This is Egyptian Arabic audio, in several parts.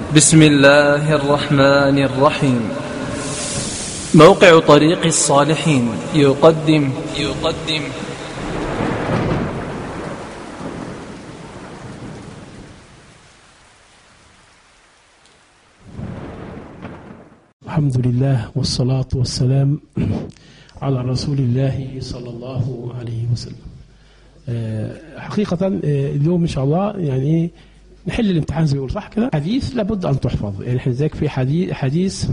بسم الله الرحمن الرحيم موقع طريق الصالحين يقدم يقدم الحمد لله والصلاة والسلام على رسول الله صلى الله عليه وسلم آه، حقيقة آه، اليوم إن شاء الله يعني إيه نحل الامتحان زي ما بيقول صح كده حديث لابد أن تحفظ يعني احنا ذاك في حديث حديث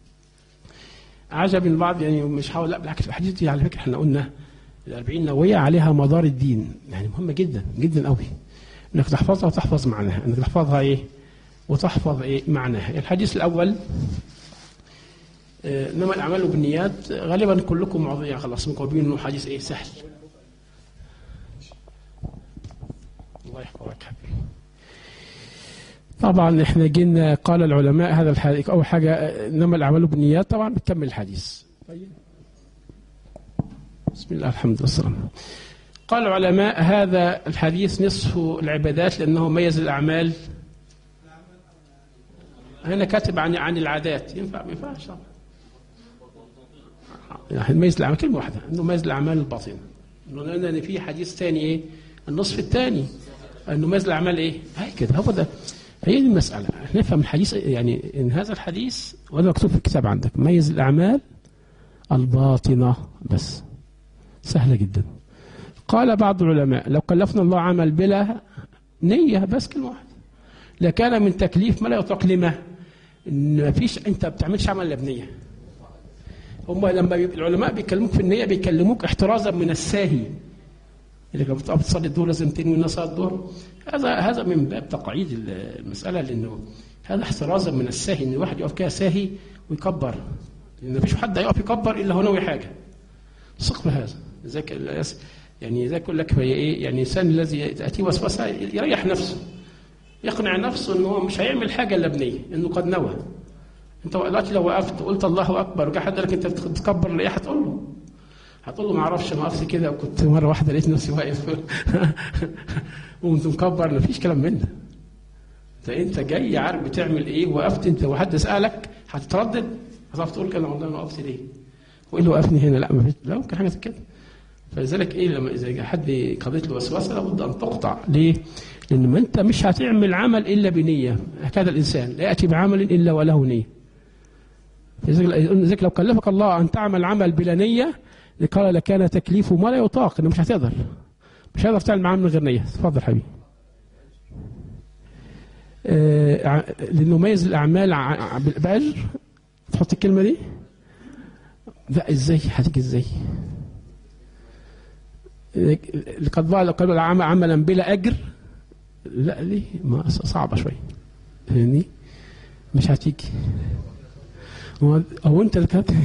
عجب البعض يعني مش حاول لا بالعكس الحديث دي على فكرة احنا قلنا الأربعين نووية عليها مدار الدين يعني مهمة جدا جدا قوي انك تحفظها وتحفظ معناها انك تحفظها ايه وتحفظ ايه معناها الحديث الأول آه، انما الاعمال بالنيات غالبا كلكم معظم يعني خلاص مقربين انه حديث ايه سهل الله يحفظك حبيبي طبعا احنا جينا قال العلماء هذا الحديث اول حاجه آه، انما الاعمال بالنيات طبعا بتكمل الحديث طيب بسم الله الحمد لله والسلام قال العلماء هذا الحديث نصف العبادات لانه ميز الاعمال هنا كاتب عن عن العادات ينفع ما ينفعش طبعا يعني ميز الاعمال كلمه واحده انه ميز الاعمال الباطنه انه لان إن في حديث ثاني ايه النصف الثاني انه ميز الاعمال ايه هاي كده هو ده هي دي المساله نفهم الحديث يعني ان هذا الحديث وهذا مكتوب في الكتاب عندك ميز الاعمال الباطنه بس سهله جدا قال بعض العلماء لو كلفنا الله عمل بلا نيه بس كلمه واحده لكان من تكليف ما لا يطلق لما ان ما فيش انت ما بتعملش عمل الا بنيه هم لما بيبقى العلماء بيكلموك في النية بيكلموك احترازا من الساهي اللي كانت بتقف تصلي الظهر لازم تنوي الناس صلاه الظهر هذا هذا من باب تقعيد المسألة لأنه هذا احترازا من الساهي إن الواحد يقف كده ساهي ويكبر لأن مفيش حد هيقف يكبر إلا هو ناوي حاجة ثق بهذا ذاك الأس- يعني ذاك يقول لك هي إيه يعني الإنسان الذي تأتيه وسوسة يريح نفسه يقنع نفسه إنه هو مش هيعمل حاجة إلا بنية إنه قد نوى انت دلوقتي لو وقفت وقلت الله اكبر وجا حد قال لك انت بتكبر ليه هتقول له هتقول له ما اعرفش انا وقفت كده وكنت مره واحده لقيت نفسي واقف وقمت مكبر ما فيش كلام من ده ده انت جاي عارف بتعمل ايه وقفت انت وحد سالك هتتردد هتعرف تقول كده والله انا وقفت ليه وايه اللي وقفني هنا لا ما فيش لا ممكن حاجه زي كده فلذلك ايه لما اذا حد قضيت له وسوسه لابد ان تقطع ليه؟ لان ما انت مش هتعمل عمل الا بنيه هكذا الانسان لا ياتي بعمل الا وله نيه لذلك لو كلفك الله ان تعمل عمل بلا نيه قال لكان تكليفه ما لا يطاق انه مش هتقدر مش هتقدر تعمل عمل من غير نيه اتفضل حبيبي آه، ع- لانه ميز الاعمال ع- ع- باجر تحط الكلمه دي لا ازاي هتيجي ازاي لقد ضاع قال العمل عملا بلا اجر لا دي ما صعبه شويه فاهمني مش هتيجي هو هو انت اللي كاتب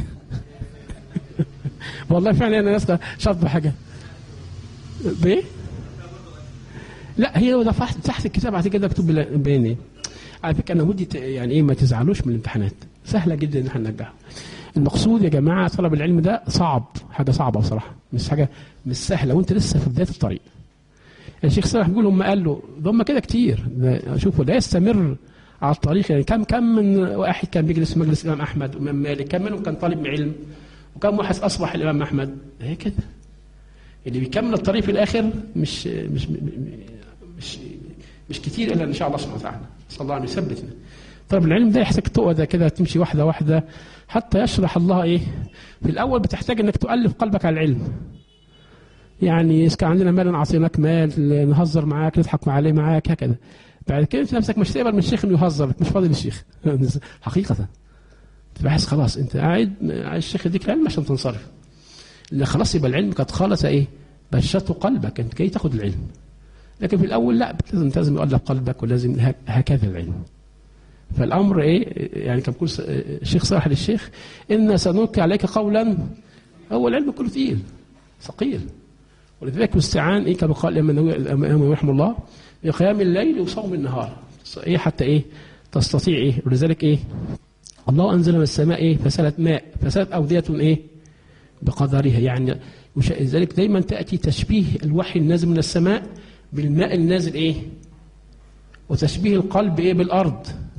والله فعلا انا ناس شاطبه حاجه بايه؟ لا هي لو دفعت تحت الكتاب بعد كده مكتوب بلا- بين ايه؟ على فكره انا ودي ت- يعني ايه ما تزعلوش من الامتحانات سهله جدا ان احنا ننجحها المقصود يا جماعه طلب العلم ده صعب حاجه صعبه بصراحه مش حاجه مش سهله وانت لسه في بدايه الطريق الشيخ صالح بيقول هم قال له ده هم كده كتير ده- شوفوا ده يستمر على الطريق يعني كم كم من واحد كان بيجلس في مجلس الامام احمد وامام مالك كم منهم كان طالب علم وكم واحد اصبح الامام احمد هي كده اللي بيكمل الطريق في الاخر مش مش مش مش كتير الا ان شاء الله سبحانه وتعالى صلى الله عليه يثبتنا طلب العلم ده يحتاج تقعد كده تمشي واحده واحده حتى يشرح الله ايه في الاول بتحتاج انك تؤلف قلبك على العلم يعني إذا كان عندنا مال اعطيناك مال نهزر معاك نضحك عليه معاك هكذا بعد كده انت نفسك مش تقبل من الشيخ انه يهزرك مش فاضي للشيخ حقيقه تبقى حاسس خلاص انت قاعد عايز الشيخ يديك العلم عشان تنصرف لا خلاص يبقى العلم قد خالص ايه بشرته قلبك انت جاي تاخد العلم لكن في الاول لا لازم لازم يؤلف قلبك ولازم هك- هكذا العلم فالامر ايه يعني كان بيقول س- الشيخ صالح للشيخ ان سنلقي عليك قولا هو العلم كله تقيل ثقيل ولذلك الاستعان ايه كما قال الامام النووي الامام رحمه الله بقيام الليل وصوم النهار ايه حتى ايه تستطيع ايه ولذلك ايه الله انزل من السماء ايه فسالت ماء فسالت اوديه ايه بقدرها يعني وش- لذلك دايما تاتي تشبيه الوحي النازل من السماء بالماء النازل ايه وتشبيه القلب ايه بالارض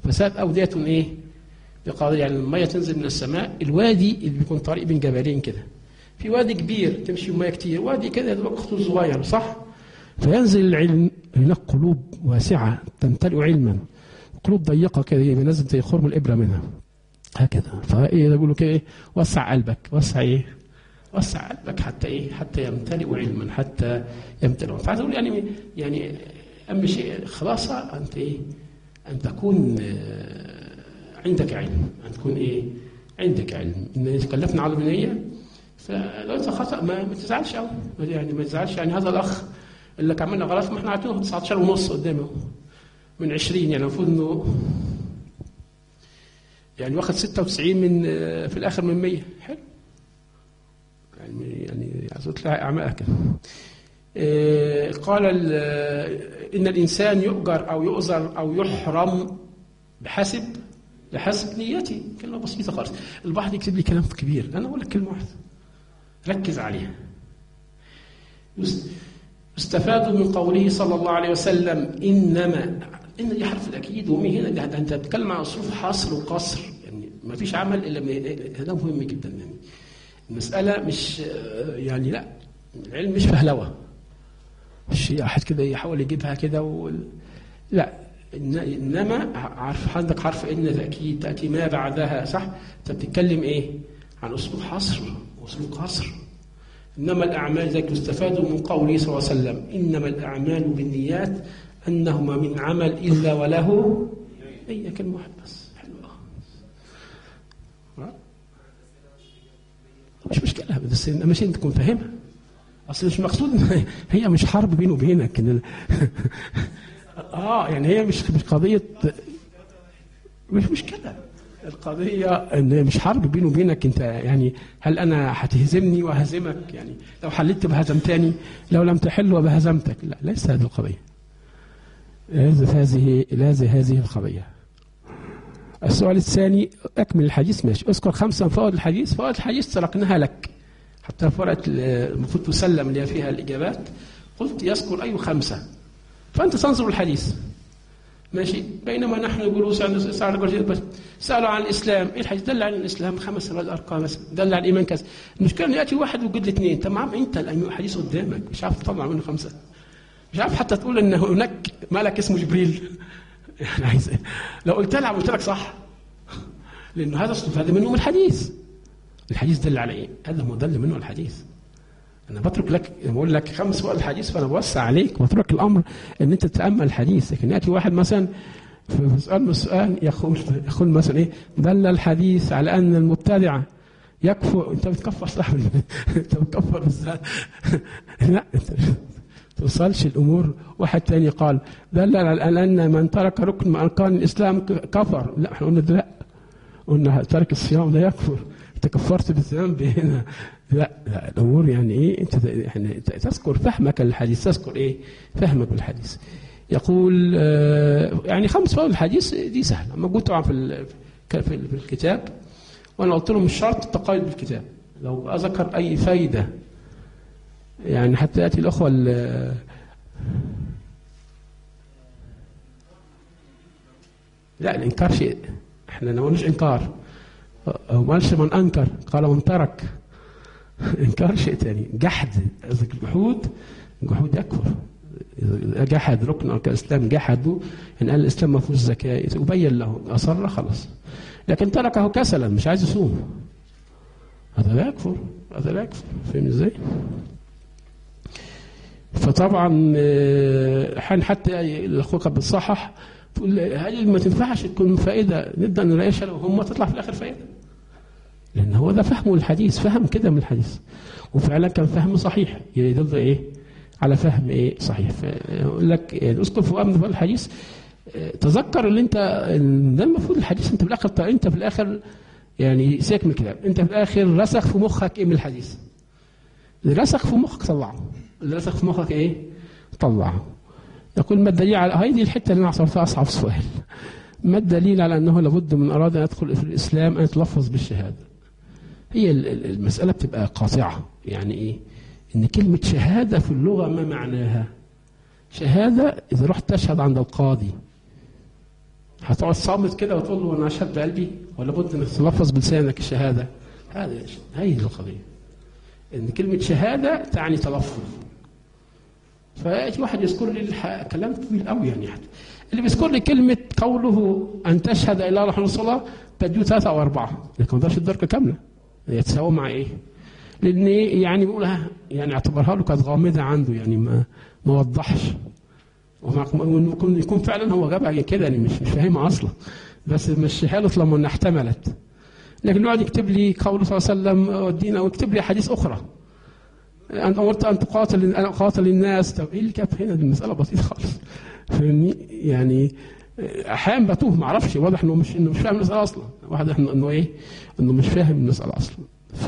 فساد أودية إيه؟ بقادر يعني المية تنزل من السماء الوادي اللي بيكون طريق بين جبلين كده في وادي كبير تمشي مية كتير وادي كده يبقى خطوط صغير صح؟ فينزل العلم هناك قلوب واسعة تمتلئ علما قلوب ضيقة كده بينزل زي خرم الإبرة منها هكذا فايه يقولوا كده ايه وسع قلبك وسع ايه وسع قلبك حتى ايه حتى يمتلئ علما حتى يمتلئ فعايز اقول يعني يعني اهم شيء خلاصه انت ايه ان تكون آه، عندك علم ان تكون ايه عندك علم ان تكلفنا على بنيه فلو انت خطا ما, ما تزعلش قوي يعني ما تزعلش يعني هذا الاخ اللي عملنا غلط ما احنا عارفينه 19 ونص قدامه من 20 يعني المفروض انه يعني واخد 96 من آه، في الاخر من 100 حلو يعني يعني تلاقي اعمال كده آه، قال آه، ان الانسان يؤجر او يؤذر او يحرم بحسب بحسب نيته كلمه بسيطه خالص البعض يكتب لي كلام كبير انا اقول لك كلمه واحده ركز عليها استفادوا من قوله صلى الله عليه وسلم انما ان دي حرف الاكيد ومي هنا ده انت بتتكلم عن صروف حصر وقصر يعني ما فيش عمل الا هذا مهم جدا يعني المساله مش يعني لا العلم مش فهلوه مش احد كده يحاول يجيبها كده و... لا انما عارف عندك حرف ان تاكيد تاتي ما بعدها صح انت بتتكلم ايه عن اسلوب حصر واسلوب قصر انما الاعمال ذلك يستفاد من قوله صلى الله عليه وسلم انما الاعمال بالنيات أنهما من عمل إلا وله أي كلمة واحدة بس حلوة مش مشكلة بس أهم شيء تكون فاهمها أصل مش مقصود هي مش حرب بيني وبينك اه يعني هي مش مش قضية مش مشكلة القضية ان مش حرب بيني وبينك انت يعني هل انا هتهزمني وهزمك يعني لو حلت بهزمتني لو لم تحل بهزمتك لا ليس هذه القضية لازم هذه لازم هذه القضية السؤال الثاني أكمل الحديث ماشي اذكر خمسة من فوائد الحديث فوائد الحديث سرقناها لك حتى فرقة المفروض تسلم اللي فيها الإجابات قلت يذكر أي خمسة فأنت تنظر الحديث ماشي بينما نحن نقول سألوا عن الإسلام إيه الحديث دل على الإسلام خمس أرقام دل على الإيمان كذا المشكلة إنه يأتي واحد ويقول لي اثنين تمام أنت الحديث قدامك مش عارف تطلع منه خمسة مش عارف حتى تقول ان هناك ملك اسمه جبريل يعني عايز ايه لو قلت لها قلت لك صح لانه هذا استفاد منه من الحديث الحديث دل على ايه هذا هو دل منه الحديث انا بترك لك بقول لك خمس فوق الحديث فانا بوسع عليك واترك الامر ان انت تتامل الحديث لكن ياتي واحد مثلا في سؤال من السؤال يقول يقول مثلا ايه دل الحديث على ان المبتدعه يكفر انت بتكفر صح انت بتكفر ازاي لا انت توصلش الامور واحد تاني قال دل على ان من ترك ركن من اركان الاسلام كفر لا احنا قلنا لا قلنا ترك الصيام ده يكفر انت كفرت بالذنب هنا لا لا الامور يعني ايه انت يعني تذكر فهمك للحديث تذكر ايه فهمك بالحديث يقول آه يعني خمس فوائد الحديث دي سهله موجود طبعا في في الكتاب وانا قلت لهم مش شرط التقايد بالكتاب لو اذكر اي فايده يعني حتى يأتي الأخوة لا الإنكار شيء احنا ما قلناش إنكار هو ما قالش من أنكر قال من ترك إنكار شيء ثاني جحد الجحود الجحود يكفر إذا جحد ركن أركان الإسلام جحده يعني قال الإسلام ما فيهوش زكاة وبين له أصر خلاص لكن تركه كسلا مش عايز يصوم هذا لا يكفر هذا لا يكفر فاهم ازاي؟ فطبعا آه، حتى الاخوه كانت بتصحح تقول هل ما تنفعش تكون فائده نبدا نلاقيها لو هم تطلع في الاخر فائده لان هو ده فهمه الحديث فهم كده من الحديث وفعلا كان فهم صحيح يدل ايه على فهم ايه صحيح يقول لك يعني اذكر في امن الحديث آه، تذكر اللي انت ده المفروض الحديث انت في الاخر انت في الاخر يعني سيبك من الكلام انت في الاخر رسخ في مخك ايه من الحديث رسخ في مخك طلعه اللي رسخ في مخك ايه طلعه يقول ما الدليل على هذه الحته اللي انا عصرتها اصعب سؤال ما الدليل على انه لابد من اراد ان يدخل في الاسلام ان يتلفظ بالشهاده هي المساله بتبقى قاطعه يعني ايه ان كلمه شهاده في اللغه ما معناها شهاده اذا رحت تشهد عند القاضي هتقعد صامت كده وتقول له انا اشهد بقلبي ولا بد انك تلفظ بلسانك الشهاده هذا هي القضيه ان كلمه شهاده تعني تلفظ فيأتي واحد يذكر لي الح- كلام طويل قوي يعني حتى. اللي بيذكر لي كلمه قوله ان تشهد ان لا اله الا الله تديه ثلاثه او اربعه لكن ما تقدرش الدرجه كامله يتساوى مع ايه؟ لان يعني بيقولها يعني اعتبرها له كانت غامضه عنده يعني ما ما وضحش ومع- وممكن يكون فعلا هو جابها كده يعني مش مش فاهمها اصلا بس مشيها له لما إنها احتملت لكن يقعد يكتب لي قوله صلى الله عليه وسلم والدين او يكتب لي حديث اخرى أن أمرت أن تقاتل أن أقاتل الناس طب إيه اللي كانت هنا دي المسألة بسيطة خالص فاهمني يعني أحيانا بتوه ما أعرفش واضح إنه مش إنه مش فاهم المسألة أصلا واضح إنه إنه إيه إنه مش فاهم المسألة أصلا ف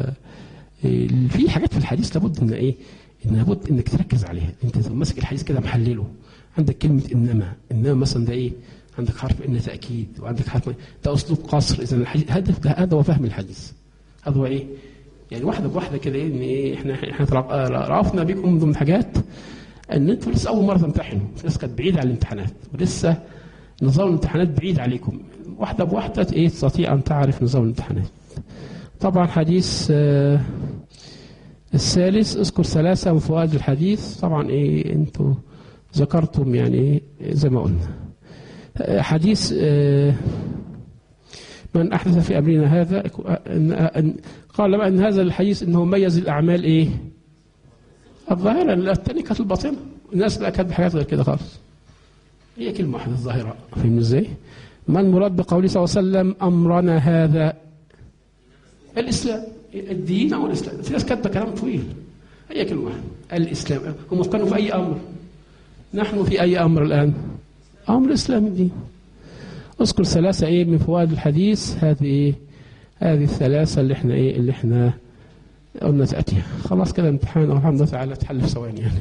في حاجات في الحديث لابد إن إيه إن لابد إنك تركز عليها أنت ماسك الحديث كده محلله عندك كلمة إنما إنما مثلا ده إيه عندك حرف إن تأكيد وعندك حرف ده أسلوب قصر إذا الحديث هدف ده هذا هو فهم الحديث هذا هو إيه يعني واحده بواحده كده ايه ان ايه احنا احنا ترا- رأفنا بكم من ضمن حاجات ان انتوا لسه اول مره تمتحنوا لسه كانت بعيده عن الامتحانات ولسه نظام الامتحانات بعيد عليكم واحده بواحده ايه تستطيع ان تعرف نظام الامتحانات طبعا حديث آه، الثالث اذكر ثلاثه من فوائد الحديث طبعا ايه انتوا ذكرتم يعني ايه زي ما قلنا آه، حديث آه، من احدث في امرنا هذا إن أن قال بقى ان هذا الحديث انه ميز الاعمال ايه؟ الظاهره لا الثانيه كانت الباطنه الناس لا كانت بحاجات غير كده خالص هي كلمه واحده الظاهره فاهم ازاي؟ ما المراد بقوله صلى الله عليه وسلم امرنا هذا الاسلام الدين او الاسلام في ناس كاتبه كلام طويل هي كلمه واحده الاسلام هم كانوا في اي امر نحن في اي امر الان امر الاسلام الدين اذكر ثلاثه ايه من فوائد الحديث هذه ايه هذه الثلاثة اللي احنا ايه اللي احنا قلنا تأتيها خلاص كده امتحان الحمد لله تعالى تحل في ثواني يعني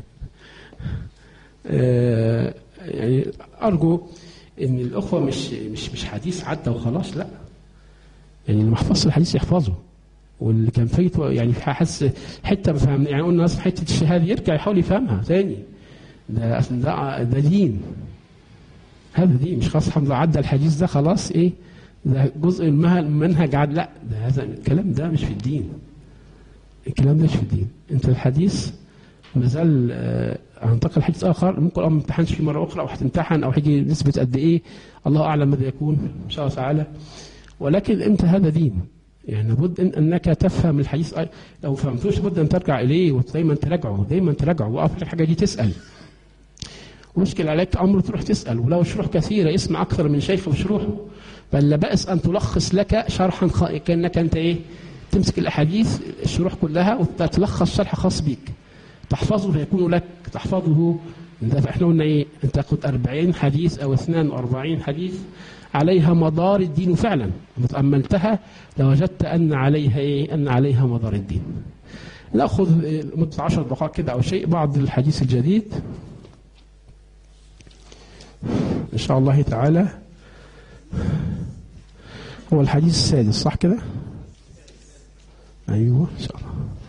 آه يعني أرجو إن الأخوة مش مش مش حديث عدى وخلاص لا يعني اللي ما حفظش الحديث يحفظه واللي كان فايته يعني حاسس حته ما فهم يعني قلنا مثلا حته الشهاده يرجع يحاول يفهمها تاني ده ده ده دين هذا دين مش خلاص الحمد لله عدى الحديث ده خلاص ايه ده جزء من المنهج عاد لا ده هذا الكلام ده مش في الدين الكلام ده مش في الدين انت الحديث ما زال آه، هننتقل حديث اخر ممكن اه ما امتحنش فيه مره اخرى او هتمتحن او هيجي نسبه قد ايه الله اعلم ماذا يكون ان شاء الله تعالى ولكن انت هذا دين يعني لابد إن انك تفهم الحديث أي- لو فهمتوش لابد ان ترجع اليه ودايما تراجعه دايما تراجعه وقف الحاجه دي تسال مشكل عليك امر تروح تسال ولو شروح كثيره اسمع اكثر من شيخ في شروحه بل لا بأس ان تلخص لك شرحا خ... كانك انت ايه تمسك الاحاديث الشروح كلها وتلخص شرح خاص بيك تحفظه فيكون لك تحفظه انت احنا قلنا ايه انت تاخد 40 حديث او 42 حديث عليها مدار الدين فعلا لو تاملتها لوجدت ان عليها ايه ان عليها مدار الدين ناخذ إيه، مده 10 دقائق كده او شيء بعض الحديث الجديد ان شاء الله تعالى هو الحديث السادس صح كده ايوه ان شاء الله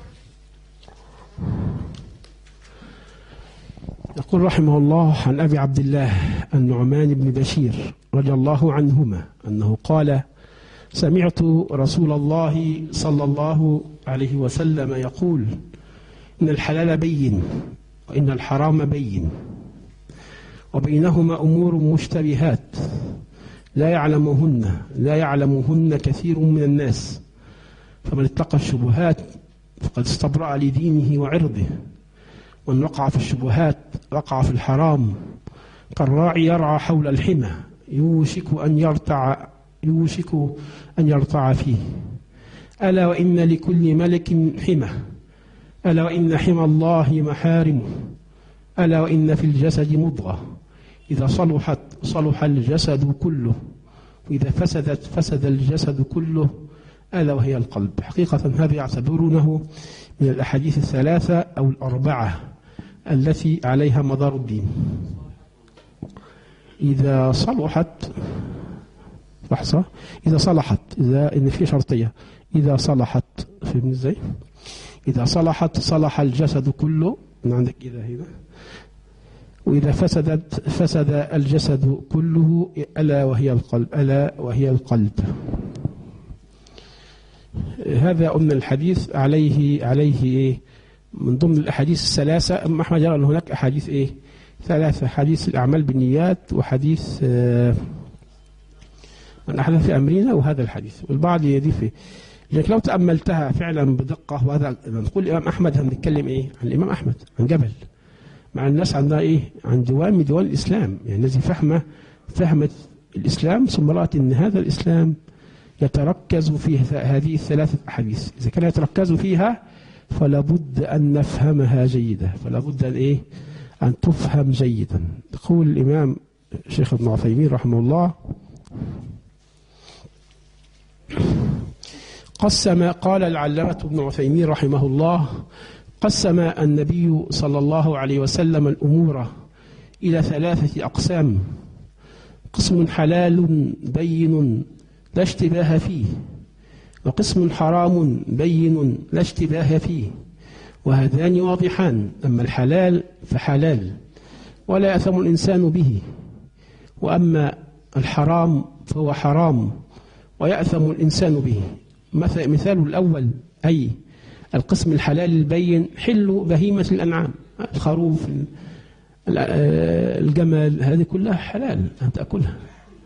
يقول رحمه الله عن ابي عبد الله النعمان بن بشير رضي الله عنهما انه قال سمعت رسول الله صلى الله عليه وسلم يقول ان الحلال بين وان الحرام بين وبينهما امور مشتبهات لا يعلمهن لا يعلمهن كثير من الناس فمن اتقى الشبهات فقد استبرأ لدينه وعرضه ومن وقع في الشبهات وقع في الحرام كالراعي يرعى حول الحمى يوشك أن يرتع يوشك أن يرتع فيه ألا وإن لكل ملك حمى ألا وإن حمى الله محارمه ألا وإن في الجسد مضغة إذا صلحت صلح الجسد كله وإذا فسدت فسد الجسد كله ألا وهي القلب حقيقة هذا يعتبرونه من الأحاديث الثلاثة أو الأربعة التي عليها مدار الدين إذا صلحت لحظة إذا صلحت إذا إن في شرطية إذا صلحت فهمت إزاي؟ إذا صلحت صلح الجسد كله من عندك إذا هنا وإذا فسدت فسد الجسد كله ألا وهي القلب ألا وهي القلب هذا قلنا الحديث عليه عليه إيه من ضمن الأحاديث الثلاثة أما أحمد يرى أن هناك أحاديث إيه ثلاثة حديث الأعمال بالنيات وحديث آه من أحدث في أمرنا وهذا الحديث والبعض يضيف لكن لو تأملتها فعلا بدقة وهذا نقول الإمام أحمد هنتكلم إيه عن الإمام أحمد عن جبل مع الناس عندها إيه عن ديوان من ديوان الإسلام يعني الذي فهمه فهمت الإسلام ثم رأت أن هذا الإسلام يتركز في هذه الثلاثة أحاديث إذا كان يتركز فيها فلا بد أن نفهمها جيدا فلا بد أن إيه أن تفهم جيدا يقول الإمام الشيخ ابن عثيمين رحمه الله قسم قال العلامة ابن عثيمين رحمه الله قسم النبي صلى الله عليه وسلم الأمور إلى ثلاثة أقسام قسم حلال بين لا اشتباه فيه وقسم حرام بين لا اشتباه فيه وهذان واضحان أما الحلال فحلال ولا يأثم الإنسان به وأما الحرام فهو حرام ويأثم الإنسان به مثال الأول أي القسم الحلال البين حل بهيمة الأنعام الخروف الجمل هذه كلها حلال أن تأكلها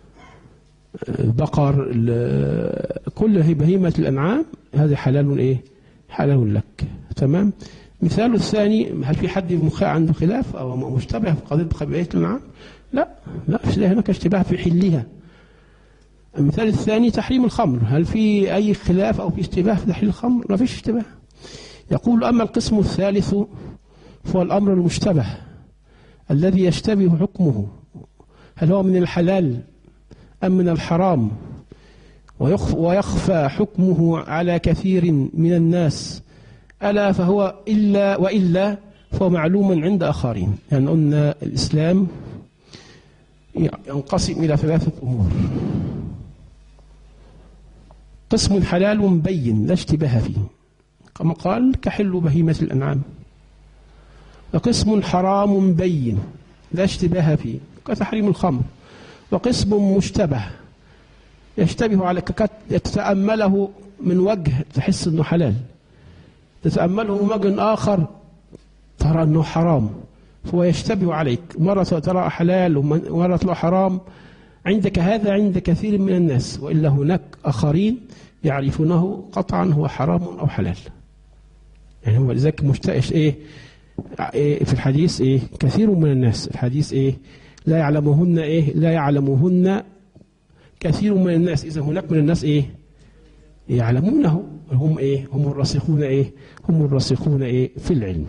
البقر كل بهيمة الأنعام هذه حلال إيه حلال لك تمام مثال الثاني هل في حد مخ عنده خلاف أو مشتبه في قضية بهيمة الأنعام لا لا هناك اشتباه في حلها المثال الثاني تحريم الخمر هل في أي خلاف أو في اشتباه في تحريم الخمر ما فيش اشتباه يقول أما القسم الثالث فهو الأمر المشتبه الذي يشتبه حكمه هل هو من الحلال أم من الحرام ويخفى حكمه على كثير من الناس ألا فهو إلا وإلا فهو معلوم عند آخرين يعني قلنا الإسلام ينقسم إلى ثلاثة أمور قسم حلال بين لا اشتباه فيه كما قال كحل بهيمة الأنعام وقسم حرام بين لا اشتباه فيه كتحريم الخمر وقسم مشتبه يشتبه على تتأمله من وجه تحس أنه حلال تتأمله من وجه آخر ترى أنه حرام فهو يشتبه عليك مرة ترى حلال ومرة ترى حرام عندك هذا عند كثير من الناس وإلا هناك آخرين يعرفونه قطعا هو حرام أو حلال يعني هو لذلك مشتاش إيه, إيه في الحديث إيه كثير من الناس الحديث إيه لا يعلمهن إيه لا يعلمهن كثير من الناس إذا هناك من الناس إيه يعلمونه هم إيه هم الراسخون إيه هم الراسخون إيه في العلم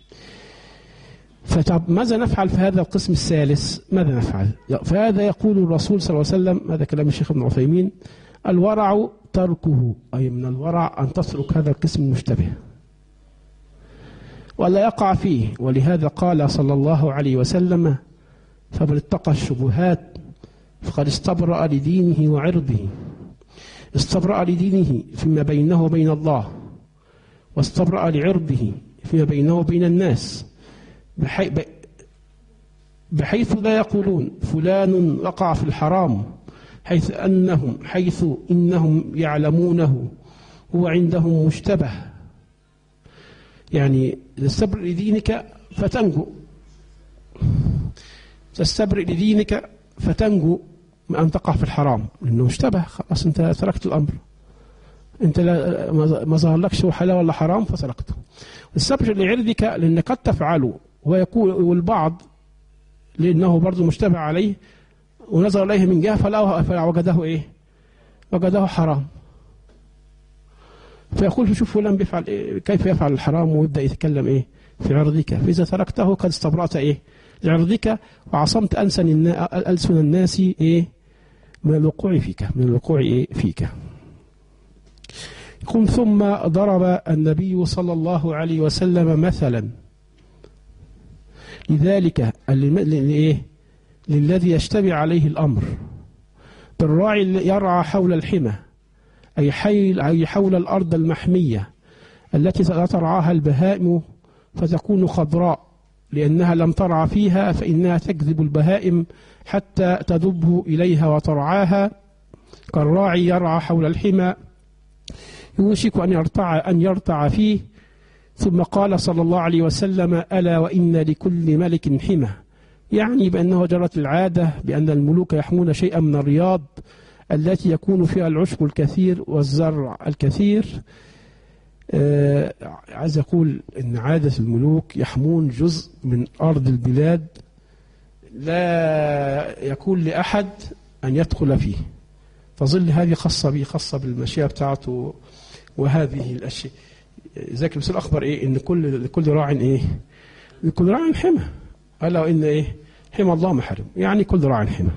فطب ماذا نفعل في هذا القسم الثالث ماذا نفعل فهذا يقول الرسول صلى الله عليه وسلم هذا كلام الشيخ ابن عثيمين الورع تركه أي من الورع أن تترك هذا القسم المشتبه ولا يقع فيه ولهذا قال صلى الله عليه وسلم فمن اتقى الشبهات فقد استبرأ لدينه وعرضه استبرأ لدينه فيما بينه وبين الله واستبرأ لعرضه فيما بينه وبين الناس بحيث لا يقولون فلان وقع في الحرام حيث أنهم حيث إنهم يعلمونه هو عندهم مشتبه يعني تستبرئ لدينك فتنجو تستبرئ لدينك فتنجو من أن تقع في الحرام لأنه مشتبه خلاص أنت تركت الأمر أنت لا ما ظهر لكش هو حلال ولا حرام فتركته السبر لعرضك لأنك قد تفعله ويكون والبعض لأنه برضه مشتبه عليه ونظر إليه من جهة فلا فوجده إيه وجده حرام فيقول شوف فلان بيفعل إيه كيف يفعل الحرام ويبدأ يتكلم إيه في عرضك فإذا تركته قد استبرأت إيه لعرضك وعصمت ألسن ألسن الناس إيه من الوقوع فيك من الوقوع إيه فيك يقول ثم ضرب النبي صلى الله عليه وسلم مثلا لذلك لإيه للذي يشتبه عليه الأمر بالراعي يرعى حول الحمى أي, حيل أي حول الأرض المحمية التي لا ترعاها البهائم فتكون خضراء لأنها لم ترع فيها فإنها تكذب البهائم حتى تدب إليها وترعاها كالراعي يرعى حول الحمى يوشك أن يرتع أن يرتع فيه ثم قال صلى الله عليه وسلم ألا وإن لكل ملك حمى يعني بأنه جرت العادة بأن الملوك يحمون شيئا من الرياض التي يكون فيها العشب الكثير والزرع الكثير آه عايز أقول أن عادة الملوك يحمون جزء من أرض البلاد لا يكون لأحد أن يدخل فيه تظل هذه خاصة به خاصة بالمشيئة بتاعته وهذه الأشياء ذاك المثال أخبر إيه إن كل كل راع إيه لكل راع حمى ألا وإن إيه حمى الله محرم يعني كل راع حمى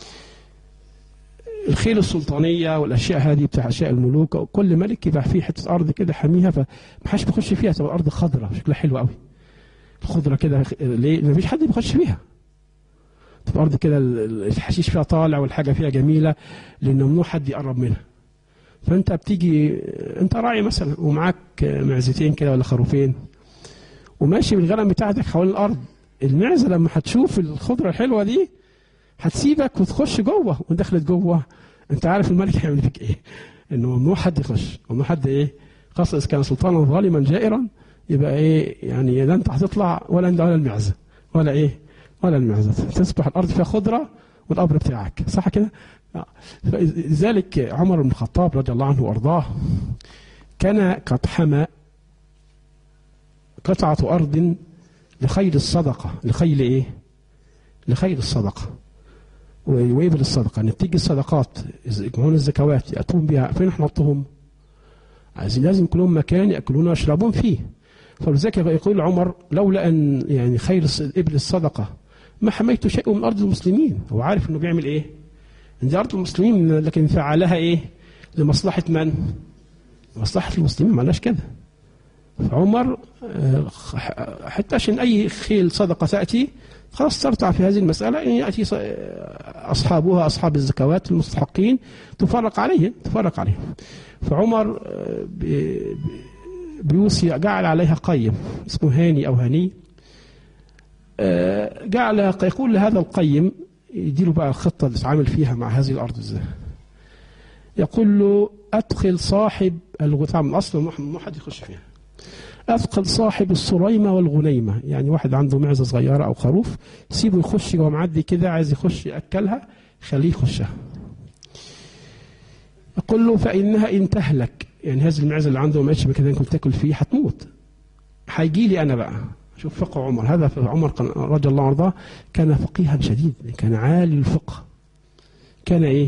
الخيل السلطانية والأشياء هذه بتاع أشياء الملوك كل ملك يبقى فيه حتة أرض كده حاميها فمحدش بيخش فيها تبقى الأرض خضراء شكلها حلو قوي الخضرة كده ليه؟ مفيش حد بيخش فيها تبقى أرض كده الحشيش فيها طالع والحاجة فيها جميلة لأن ممنوع حد يقرب منها فأنت بتيجي أنت راعي مثلا ومعاك معزتين كده ولا خروفين وماشي بالغنم بتاعتك حوالين الأرض المعزة لما هتشوف الخضرة الحلوة دي هتسيبك وتخش جوه ودخلت جوه انت عارف الملك هيعمل فيك ايه انه ممنوع حد يخش ممنوع حد ايه خاصة اذا كان سلطانا ظالما جائرا يبقى ايه يعني لا انت هتطلع ولا انت ولا المعزة ولا ايه ولا المعزة تصبح الارض فيها خضرة والقبر بتاعك صح كده لذلك عمر بن الخطاب رضي الله عنه وارضاه كان قد حمى قطعة أرض لخير الصدقة لخير إيه؟ لخير الصدقة ويبل الصدقة أن تيجي الصدقات يجمعون الزكوات يأتون بها فين نحطهم؟ عايزين لازم كلهم مكان يأكلون ويشربون فيه فلذلك يقول عمر لولا أن يعني خير إبل الصدقة ما حميت شيء من أرض المسلمين هو عارف أنه بيعمل إيه؟ دي أرض المسلمين لكن فعلها إيه؟ لمصلحة من؟ مصلحة المسلمين ما كده فعمر حتى عشان أي خيل صدقة تأتي خلاص ترتع في هذه المسألة أن يأتي أصحابها أصحاب الزكوات المستحقين تفرق عليهم تفرق عليهم فعمر بيوصي جعل عليها قيم اسمه هاني أو هني جعل يقول لهذا القيم يديله بقى الخطة اللي تتعامل فيها مع هذه الأرض ازاي يقول له أدخل صاحب الغثام من أصل ما حد يخش فيها أثقل صاحب الصريمة والغنيمة يعني واحد عنده معزة صغيرة أو خروف سيبه يخش وهو معدي كده عايز يخش يأكلها خليه يخشها يقول له فإنها إن تهلك يعني هذه المعزة اللي عنده ما مكان كنت تاكل فيه هتموت هيجي لي أنا بقى شوف فقه عمر هذا عمر رضي الله عنه كان فقيها شديد كان عالي الفقه كان إيه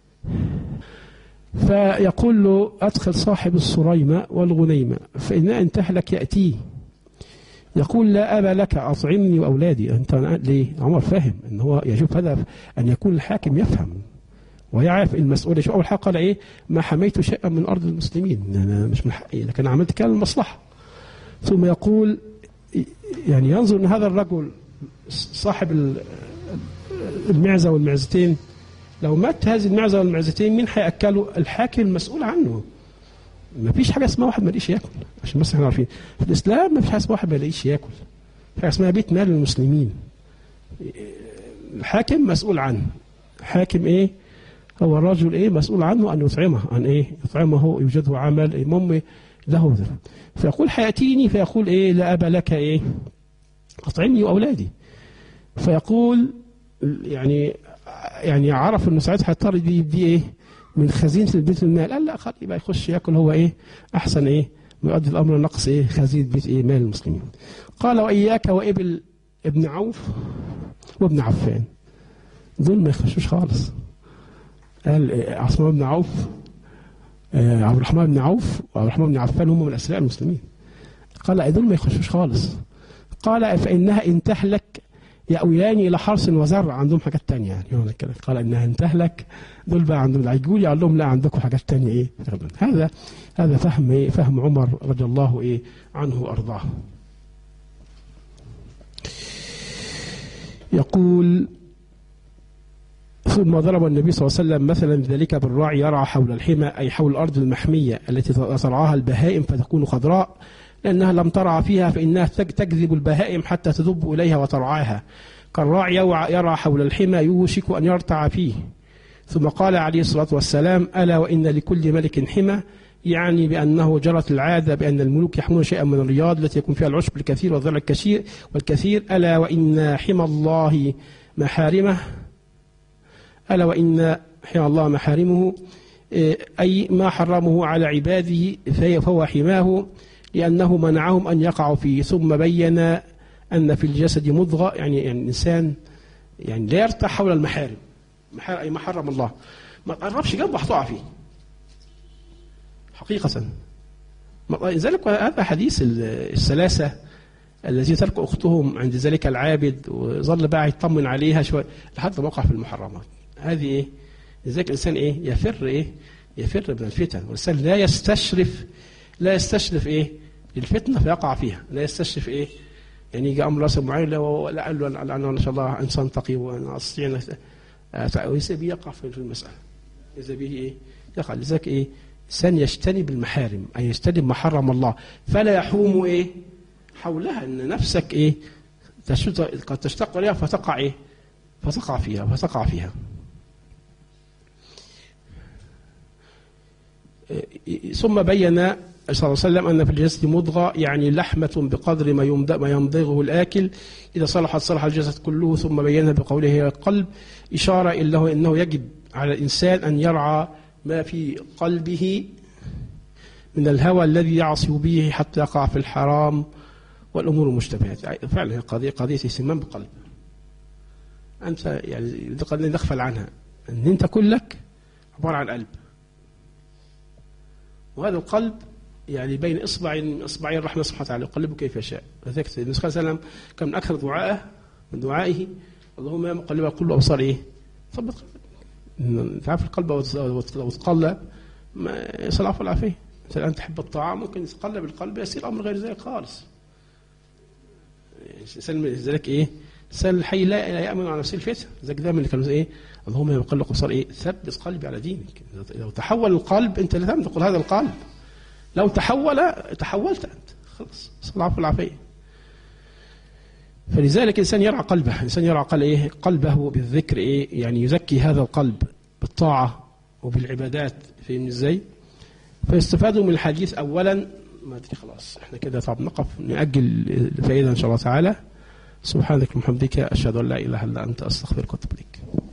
فيقول له أدخل صاحب الصريمة والغنيمة فإن أن تهلك يأتيه يقول لا أبا لك أطعمني وأولادي أنت ليه عمر فاهم أن هو يشوف هذا أن يكون الحاكم يفهم ويعرف المسؤول شو أول حاجة قال إيه ما حميت شيئا من أرض المسلمين أنا مش من حقي لكن عملت كان المصلحة ثم يقول يعني ينظر أن هذا الرجل صاحب المعزة والمعزتين لو مات هذه المعزة والمعزتين مين هيأكله؟ الحاكم المسؤول عنه. ما فيش حاجة اسمها واحد ما يلاقيش ياكل عشان بس احنا عارفين. في الإسلام ما فيش حاجة اسمها واحد ما يلاقيش ياكل. في حاجة اسمها بيت مال للمسلمين. الحاكم مسؤول عنه. حاكم ايه؟ هو الرجل ايه مسؤول عنه ان يطعمه عن ايه؟ يطعمه يوجده عمل المهم له ذا. فيقول حياتيني فيقول ايه لا ابا لك ايه؟ اطعمني واولادي. فيقول يعني يعني عرف انه ساعتها هيضطر دي, دي ايه من خزينه البيت المال قال لا خليه بقى يخش ياكل هو ايه احسن ايه ويؤدي الامر نقص ايه خزينه بيت ايه مال المسلمين قال واياك وابل ابن عوف وابن عفان دول ما يخشوش خالص قال عثمان بن عوف عبد الرحمن بن عوف وعبد الرحمن بن عفان هم من اسراء المسلمين قال دول ما يخشوش خالص قال فانها ان تهلك يأويان إلى حرث وزرع عندهم حاجات تانية يعني هنا كده قال إنها انتهلك دول بقى عندهم هيقول قال لهم لا عندكم حاجات تانية إيه هذا هذا فهم إيه فهم عمر رضي الله إيه عنه وأرضاه يقول ثم ضرب النبي صلى الله عليه وسلم مثلا ذلك بالراعي يرعى حول الحمى أي حول الأرض المحمية التي ترعاها البهائم فتكون خضراء لأنها لم ترعى فيها فإنها تج- تجذب البهائم حتى تذب إليها وترعاها كالراعي يوع- يرى حول الحمى يوشك أن يرتع فيه ثم قال عليه الصلاة والسلام ألا وإن لكل ملك حمى يعني بأنه جرت العادة بأن الملوك يحمون شيئا من الرياض التي يكون فيها العشب الكثير والضلع الكثير والكثير ألا وإن حمى الله محارمه ألا وإن حمى الله محارمه إيه، أي ما حرمه على عباده فهي- فهو حماه لأنه منعهم أن يقعوا فيه ثم بين أن في الجسد مضغة يعني يعني الإنسان يعني لا يرتاح حول المحارم محار- أي ما حرم الله ما تقربش جنبه هتقع فيه حقيقة ما- لذلك هذا حديث ال- الثلاثة الذي ترك أختهم عند ذلك العابد وظل بقى يطمن عليها شوية لحد ما وقع في المحرمات هذه إيه لذلك الإنسان إيه يفر إيه يفر من الفتن والإنسان لا يستشرف لا يستشرف إيه الفتنة فيقع فيها لا يستشرف إيه يعني يجي أمر راسب معين لا لا قال له أنا أنا إن شاء الله إنسان تقي وأنا أستطيع أن أت- وإذا به يقع في في المسألة إذا به إيه يقع لذلك إيه إنسان يجتنب المحارم أي يجتنب ما حرم الله فلا يحوم إيه حولها ان نفسك ايه تشت- قد تشتاق اليها فتقع ايه فتقع فيها فتقع فيها إيه، ثم بين صلى الله عليه وسلم ان في الجسد مضغه يعني لحمه بقدر ما يمد- ما يمضغه الاكل اذا صلحت صلح الجسد كله ثم بينها بقوله هي القلب اشاره الى انه يجب على الانسان ان يرعى ما في قلبه من الهوى الذي يعصي به حتى يقع في الحرام والامور المشتبهات يعني فعلا هي قضيه قضيه اهتمام بالقلب انت يعني قد نغفل عنها ان انت كلك عباره عن قلب وهذا القلب يعني بين اصبع من اصبعي الرحمه سبحانه وتعالى يقلبه كيف يشاء لذلك النبي صلى الله عليه وسلم كان من اكثر دعائه من دعائه اللهم يا مقلب القلوب ابصار ايه؟ ثبت قلبك انت عارف القلب لو لو تقلب ما يصل العفو والعافيه انت الان تحب الطاعه ممكن يتقلب القلب يصير امر غير ذلك خالص الانسان لذلك ايه؟ الانسان الحي لا لا يامن على نفسه الفتن لذلك دايما اللي كانوا ايه؟ اللهم يا مقلب الابصار ايه؟ ثبت قلبي على دينك لو تحول القلب انت لا تملك هذا القلب لو تحول تحولت انت خلاص صلى الله عليه والعافيه فلذلك الانسان يرعى قلبه الانسان يرعى قلبه ايه قلبه بالذكر ايه يعني يزكي هذا القلب بالطاعه وبالعبادات فاهمني ازاي فيستفادوا من الحديث اولا ما ادري خلاص احنا كده طب نقف ناجل الفائده ان شاء الله تعالى سبحانك وبحمدك اشهد ان لا اله الا انت استغفرك واتوب اليك